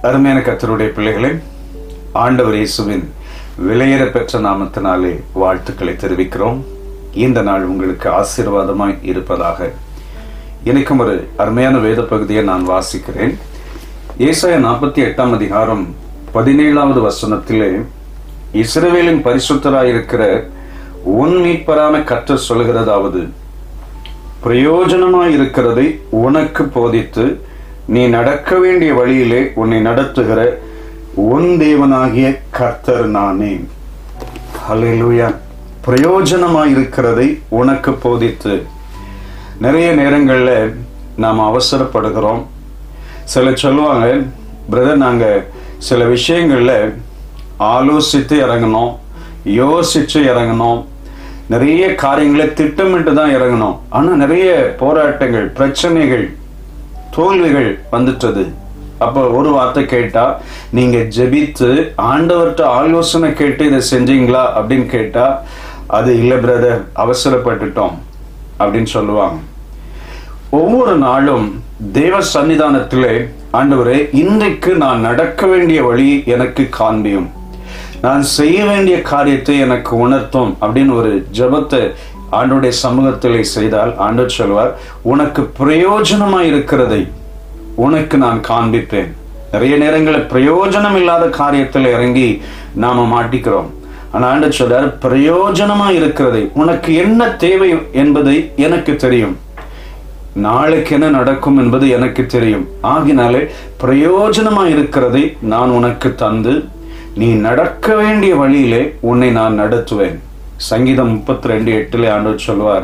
அருமையான கத்தருடைய பிள்ளைகளே ஆண்டவர் இயேசுவின் விலையேற பெற்ற நாமத்தினாலே வாழ்த்துக்களை தெரிவிக்கிறோம் இந்த நாள் உங்களுக்கு ஆசீர்வாதமாய் இருப்பதாக எனக்கும் ஒரு அருமையான வேத பகுதியை நான் வாசிக்கிறேன் ஏசாய நாற்பத்தி எட்டாம் அதிகாரம் பதினேழாவது வசனத்திலே இஸ்ரவேலின் பரிசுத்தராயிருக்கிற உன் மீட்பரான கற்றர் சொல்கிறதாவது பிரயோஜனமாய் இருக்கிறதை உனக்கு போதித்து நீ நடக்க வேண்டிய வழியிலே உன்னை நடத்துகிற உன் தேவனாகிய கர்த்தர் நானே ஹalleluya பிரயோஜனமாய் இருக்கிறதை உனக்கு போதித்து நிறைய நேரங்கள்ல நாம் அவசரப்படுகிறோம் சிலர் சொல்லுவாங்க பிரதர் நாங்க சில விஷயங்கள்ல ஆலோசித்து இறங்கணும் யோசிச்சு இறங்கணும் நிறைய காரியங்களை திட்டமிட்டு தான் இறங்கணும் ஆனா நிறைய போராட்டங்கள் பிரச்சனைகள் தோல்விகள் வந்துட்டது அப்ப ஒரு வார்த்தை கேட்டா நீங்க ஜெபித்து ஆண்டவர்கிட்ட ஆலோசனை கேட்டு இதை செஞ்சீங்களா அப்படின்னு கேட்டா அது இல்ல பிரதர் அவசரப்பட்டுட்டோம் அப்படின்னு சொல்லுவாங்க ஒவ்வொரு நாளும் தேவ சன்னிதானத்திலே ஆண்டவரே இன்றைக்கு நான் நடக்க வேண்டிய வழி எனக்கு காண்பியும் நான் செய்ய வேண்டிய காரியத்தை எனக்கு உணர்த்தும் அப்படின்னு ஒரு ஜபத்தை ஆண்டோடைய சமூகத்திலே செய்தால் ஆண்டவர் சொல்வார் உனக்கு பிரயோஜனமா இருக்கிறதை உனக்கு நான் காண்பிப்பேன் நிறைய நேரங்களில் பிரயோஜனம் இல்லாத காரியத்தில் இறங்கி நாம மாட்டிக்கிறோம் ஆனா ஆண்டவர் சொல்றார் பிரயோஜனமா இருக்கிறதை உனக்கு என்ன தேவை என்பதை எனக்கு தெரியும் நாளைக்கு என்ன நடக்கும் என்பது எனக்கு தெரியும் ஆகினாலே பிரயோஜனமா இருக்கிறதை நான் உனக்கு தந்து நீ நடக்க வேண்டிய வழியிலே உன்னை நான் நடத்துவேன் சங்கீதம் முப்பத்தி ரெண்டு எட்டுல ஆண்டவர் சொல்வார்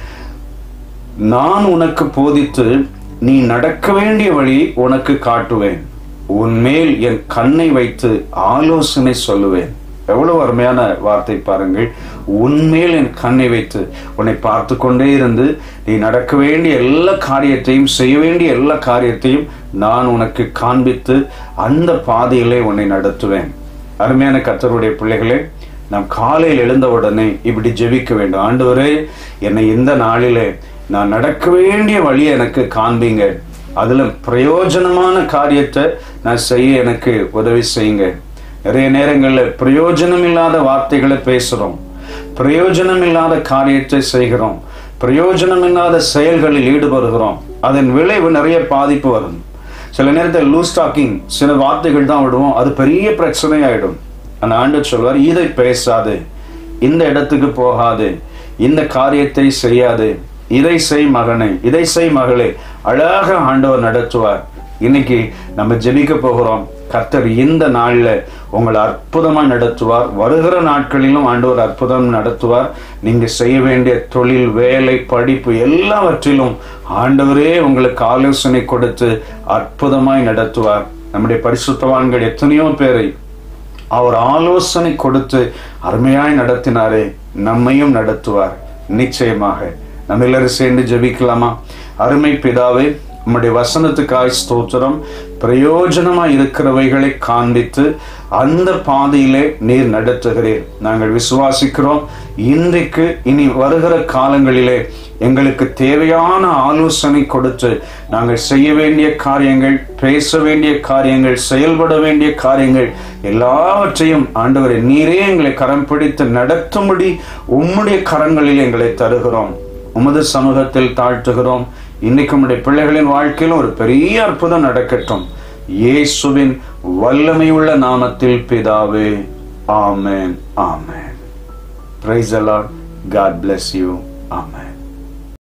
நான் உனக்கு போதித்து நீ நடக்க வேண்டிய வழி உனக்கு காட்டுவேன் உன்மேல் என் கண்ணை வைத்து ஆலோசனை சொல்லுவேன் எவ்வளவு அருமையான வார்த்தை பாருங்கள் உன்மேல் என் கண்ணை வைத்து உன்னை பார்த்து கொண்டே இருந்து நீ நடக்க வேண்டிய எல்லா காரியத்தையும் செய்ய வேண்டிய எல்லா காரியத்தையும் நான் உனக்கு காண்பித்து அந்த பாதையிலே உன்னை நடத்துவேன் அருமையான கத்தருடைய பிள்ளைகளே நாம் காலையில் எழுந்தவுடனே இப்படி ஜெபிக்க வேண்டும் ஆண்டவரே என்னை இந்த நாளிலே நான் நடக்க வேண்டிய வழி எனக்கு காண்பீங்க அதுல பிரயோஜனமான காரியத்தை நான் செய்ய எனக்கு உதவி செய்யுங்க நிறைய நேரங்களில் பிரயோஜனம் இல்லாத வார்த்தைகளை பேசுறோம் பிரயோஜனம் இல்லாத காரியத்தை செய்கிறோம் பிரயோஜனம் இல்லாத செயல்களில் ஈடுபடுகிறோம் அதன் விளைவு நிறைய பாதிப்பு வரும் சில நேரத்தில் லூஸ் டாக்கிங் சில வார்த்தைகள் தான் விடுவோம் அது பெரிய பிரச்சனை ஆயிடும் அந்த ஆண்டு சொல்வார் இதை பேசாது இந்த இடத்துக்கு போகாது இந்த காரியத்தை செய்யாது இதை செய் மகனை இதை செய் மகளே அழகாக ஆண்டவர் நடத்துவார் இன்னைக்கு நம்ம ஜெபிக்க போகிறோம் கர்த்தர் இந்த நாள்ல உங்களை அற்புதமா நடத்துவார் வருகிற நாட்களிலும் ஆண்டவர் அற்புதம் நடத்துவார் நீங்க செய்ய வேண்டிய தொழில் வேலை படிப்பு எல்லாவற்றிலும் ஆண்டவரே உங்களுக்கு ஆலோசனை கொடுத்து அற்புதமாய் நடத்துவார் நம்முடைய பரிசுத்தவான்கள் எத்தனையோ பேரை அவர் ஆலோசனை கொடுத்து அருமையாய் நடத்தினாரே நம்மையும் நடத்துவார் நிச்சயமாக நம்ம எல்லாரும் சேர்ந்து ஜெபிக்கலாமா அருமை பிதாவே நம்முடைய வசனத்துக்காய் ஸ்தோத்திரம் பிரயோஜனமா இருக்கிறவைகளை காண்பித்து அந்த பாதையிலே நீர் நடத்துகிறீர் நாங்கள் விசுவாசிக்கிறோம் இன்றைக்கு இனி வருகிற காலங்களிலே எங்களுக்கு தேவையான ஆலோசனை கொடுத்து நாங்கள் செய்ய வேண்டிய காரியங்கள் பேச வேண்டிய காரியங்கள் செயல்பட வேண்டிய காரியங்கள் எல்லாவற்றையும் ஆண்டவரை நீரே எங்களை கரம் பிடித்து நடத்தும்படி உம்முடைய கரங்களில் எங்களை தருகிறோம் உமது சமூகத்தில் தாழ்த்துகிறோம் இன்னைக்கு நம்முடைய பிள்ளைகளின் வாழ்க்கையிலும் ஒரு பெரிய அற்புதம் நடக்கட்டும் இயேசுவின் வல்லமை உள்ள நாமத்தில் பிதாவே ஆமேன் ஆமேன் praise the Lord God bless you amen